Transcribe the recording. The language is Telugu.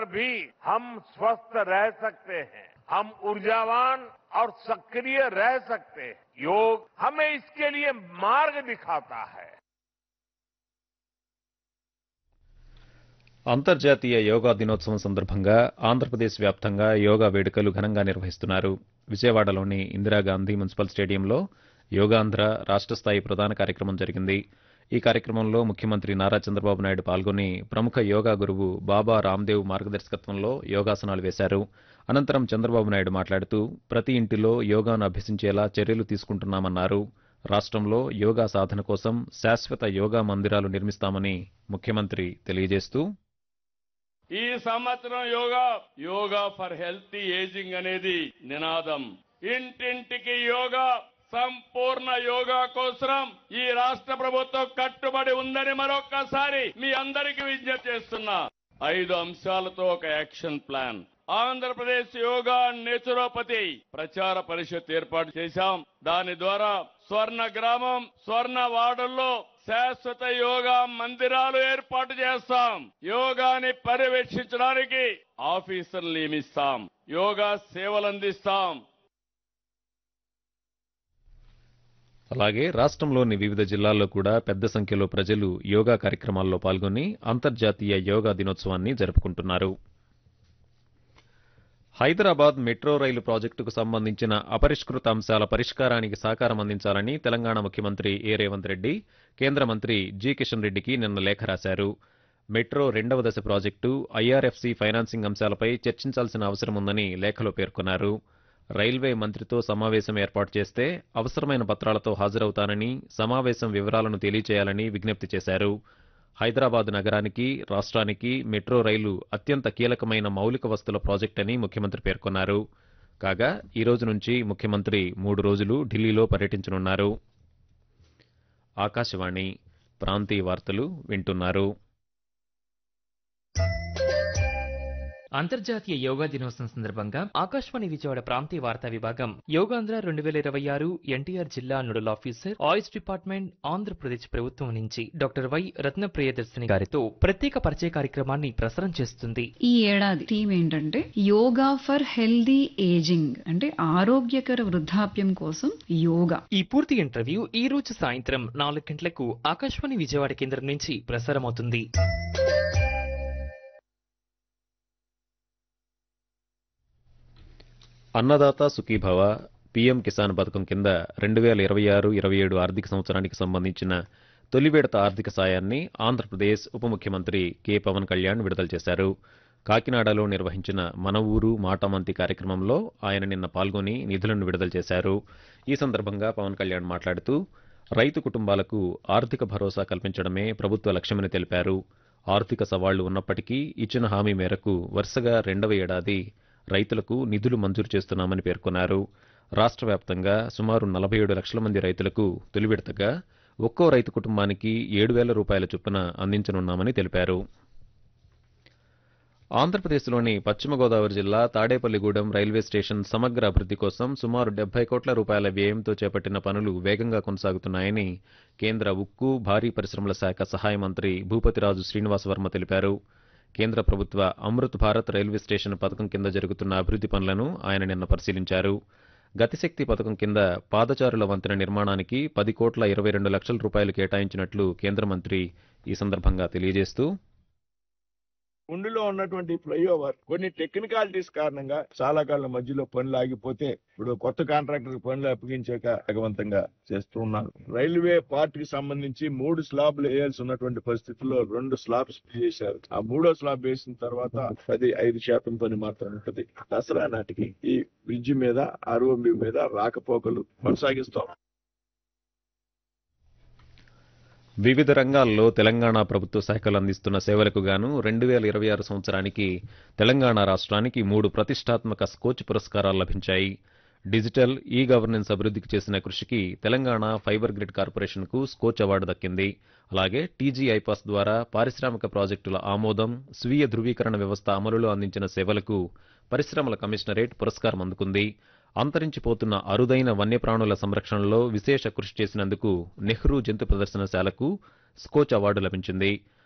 भी हम स्वस्थ रह सकते हैं हम ऊर्जावान और सक्रिय रह सकते हैं योग हमें इसके लिए मार्ग दिखाता है అంతర్జాతీయ యోగా దినోత్సవం సందర్భంగా ఆంధ్రప్రదేశ్ వ్యాప్తంగా యోగా వేడుకలు ఘనంగా నిర్వహిస్తున్నారు విజయవాడలోని ఇందిరాగాంధీ మున్సిపల్ స్టేడియంలో యోగాంధ్ర రాష్ట్ర స్థాయి ప్రధాన కార్యక్రమం జరిగింది ఈ కార్యక్రమంలో ముఖ్యమంత్రి నారా చంద్రబాబు నాయుడు పాల్గొని ప్రముఖ యోగా గురువు బాబా రామ్దేవ్ మార్గదర్శకత్వంలో యోగాసనాలు వేశారు అనంతరం చంద్రబాబు నాయుడు మాట్లాడుతూ ప్రతి ఇంటిలో యోగాను అభ్యసించేలా చర్యలు తీసుకుంటున్నామన్నారు రాష్ట్రంలో యోగా సాధన కోసం శాశ్వత యోగా మందిరాలు నిర్మిస్తామని ముఖ్యమంత్రి తెలియజేస్తూ ఈ సంవత్సరం yoga yoga for healthy ageing అనేది నినాదం ఇంటింటికి యోగా సంపూర్ణ యోగా కోసం ఈ రాష్ట్ర ప్రభుత్వం కట్టుబడి ఉందని మరొక్కసారి మీ అందరికీ విజ్ఞప్తి చేస్తున్నా ఐదు అంశాలతో ఒక action plan Andhra Pradesh yoga naturopathy ప్రచార పరిషత్ ఏర్పాటు చేశాం దాని ద్వారా స్వర్ణ గ్రామం స్వర్ణ వార్డుల్లో శాశ్వత యోగా మందిరాలు ఏర్పాటు చేస్తాం యోగాని పర్యవేక్షించడానికి ఆఫీసర్లు నియమిస్తాం యోగా సేవలు అందిస్తాం అలాగే రాష్ట్రంలోని వివిధ జిల్లాల్లో కూడా పెద్ద సంఖ్యలో ప్రజలు యోగా కార్యక్రమాల్లో పాల్గొని అంతర్జాతీయ యోగా దినోత్సవాన్ని జరుపుకుంటున్నారు హైదరాబాద్ మెట్రో రైలు ప్రాజెక్టుకు సంబంధించిన అపరిష్కృత అంశాల పరిష్కారానికి సహకారం అందించాలని తెలంగాణ ముఖ్యమంత్రి ఏ రేవంత్ రెడ్డి కేంద్ర మంత్రి జి కిషన్ రెడ్డికి నిన్న లేఖ రాశారు మెట్రో రెండవ దశ ప్రాజెక్టు ఐఆర్ఎఫ్సి ఫైనాన్సింగ్ అంశాలపై చర్చించాల్సిన అవసరం ఉందని లేఖలో పేర్కొన్నారు రైల్వే మంత్రితో సమావేశం ఏర్పాటు చేస్తే అవసరమైన పత్రాలతో హాజరవుతానని సమావేశం వివరాలను తెలియచేయాలని విజ్ఞప్తి చేశారు హైదరాబాద్ నగరానికి రాష్ట్రానికి మెట్రో రైలు అత్యంత కీలకమైన మౌలిక వస్తుల ప్రాజెక్ట్ అని ముఖ్యమంత్రి పేర్కొన్నారు కాగా ఈ రోజు నుంచి ముఖ్యమంత్రి మూడు రోజులు ఢిల్లీలో పర్యటించనున్నారు ఆకాశవాణి ప్రాంతీయ వార్తలు వింటున్నారు అంతర్జాతీయ యోగా దినోత్సవం సందర్భంగా ఆకాశవాణి విజయవాడ ప్రాంతీయ వార్తా విభాగం యోగాంధ్ర రెండు వేల ఇరవై ఆరు ఎన్టీఆర్ జిల్లా nodal officer AYUSH department Andhra Pradesh ప్రభుత్వం నుంచి డాక్టర్ వై రత్న ప్రియదర్శిని గారితో ప్రత్యేక పరిచయ కార్యక్రమాన్ని ప్రసారం చేస్తుంది ఈ ఏడాది థీమ్ ఏంటంటే యోగా ఫర్ హెల్దీ ఏజింగ్ అంటే ఆరోగ్యకర వృద్ధాప్యం కోసం యోగా ఈ పూర్తి ఇంటర్వ్యూ ఈ రోజు సాయంత్రం నాలుగు గంటలకు ఆకాశవాణి విజయవాడ కేంద్రం నుంచి ప్రసారమవుతుంది అన్నదాత సుఖీభవ పీఎం కిసాన్ పథకం కింద రెండు వేల ఇరవై ఆరు ఇరవై ఏడు ఆర్థిక సంవత్సరానికి సంబంధించిన తొలి విడత ఆర్థిక సాయాన్ని ఆంధ్రప్రదేశ్ ఉప ముఖ్యమంత్రి కె పవన్ కళ్యాణ్ విడుదల చేశారు కాకినాడలో నిర్వహించిన మన ఊరు మాటమంతి కార్యక్రమంలో ఆయన నిన్న పాల్గొని నిధులను విడుదల చేశారు ఈ సందర్భంగా పవన్ కళ్యాణ్ మాట్లాడుతూ రైతు కుటుంబాలకు ఆర్థిక భరోసా కల్పించడమే ప్రభుత్వ లక్ష్యమని తెలిపారు ఆర్థిక సవాళ్లు ఉన్నప్పటికీ ఇచ్చిన హామీ మేరకు వరుసగా రెండవ ఏడాది రైతులకు నిధులు మంజూరు చేస్తున్నామని పేర్కొన్నారు రాష్ట్ర వ్యాప్తంగా సుమారు నలభై ఏడు లక్షల మంది రైతులకు తొలి విడతగా ఒక్కో రైతు కుటుంబానికి ఏడు వేల రూపాయల చొప్పున అందించనున్నామని తెలిపారు ఆంధ్రప్రదేశ్లోని పశ్చిమ గోదావరి జిల్లా తాడేపల్లిగూడెం రైల్వే స్టేషన్ సమగ్ర అభివృద్ధి కోసం సుమారు డెబ్బై కోట్ల రూపాయల వ్యయంతో చేపట్టిన పనులు వేగంగా కొనసాగుతున్నాయని కేంద్ర ఉక్కు భారీ పరిశ్రమల శాఖ సహాయ మంత్రి భూపతిరాజు శ్రీనివాసవర్మ తెలిపారు కేంద్ర ప్రభుత్వ అమృత్ భారత్ రైల్వే స్టేషన్ పథకం కింద జరుగుతున్న అభివృద్ధి పనులను ఆయన నిన్న పరిశీలించారు గతిశక్తి పథకం కింద పాదచారుల వంతెన నిర్మాణానికి పది కోట్ల ఇరవై రెండు లక్షల రూపాయలు కేటాయించినట్లు కేంద్ర మంత్రి ఈ సందర్భంగా తెలియజేస్తూ ఉండిలో ఉన్నటువంటి ఫ్లైఓవర్ కొన్ని టెక్నికాలిటీస్ కారణంగా చాలా కాలం మధ్యలో పనులు ఆగిపోతే ఇప్పుడు కొత్త కాంట్రాక్టర్ పనులు అప్పగించాక వేగవంతంగా చేస్తూ ఉన్నారు రైల్వే పార్ట్ కి సంబంధించి మూడు స్లాబ్లు వేయాల్సి ఉన్నటువంటి పరిస్థితుల్లో రెండు స్లాబ్స్ చేశారు ఆ మూడో స్లాబ్ వేసిన తర్వాత పది ఐదు శాతం పని మాత్రం ఉంటది దసరా నాటికి ఈ బ్రిడ్జి మీద ఆర్ఓబి మీద రాకపోకలు కొనసాగిస్తాం వివిధ రంగాల్లో తెలంగాణ ప్రభుత్వ శాఖలు అందిస్తున్న సేవలకు గాను రెండు వేల ఇరవై ఆరు సంవత్సరానికి తెలంగాణ రాష్ట్రానికి మూడు ప్రతిష్టాత్మక స్కోచ్ పురస్కారాలు లభించాయి డిజిటల్ ఈ గవర్నెన్స్ అభివృద్ధికి చేసిన కృషికి తెలంగాణ ఫైబర్ గ్రిడ్ కార్పొరేషన్కు స్కోచ్ అవార్డు దక్కింది అలాగే టీజీ ఐపాస్ ద్వారా పారిశ్రామిక ప్రాజెక్టుల ఆమోదం స్వీయ ధృవీకరణ వ్యవస్థ అమలులో అందించిన సేవలకు పరిశ్రమల కమిషనరేట్ పురస్కారం అందుకుంది అంతరించిపోతున్న అరుదైన వన్యప్రాణుల సంరక్షణలో విశేష కృషి చేసినందుకు నెహ్రూ జంతు ప్రదర్శనశాలకు స్కోచ్ అవార్డు లభించింది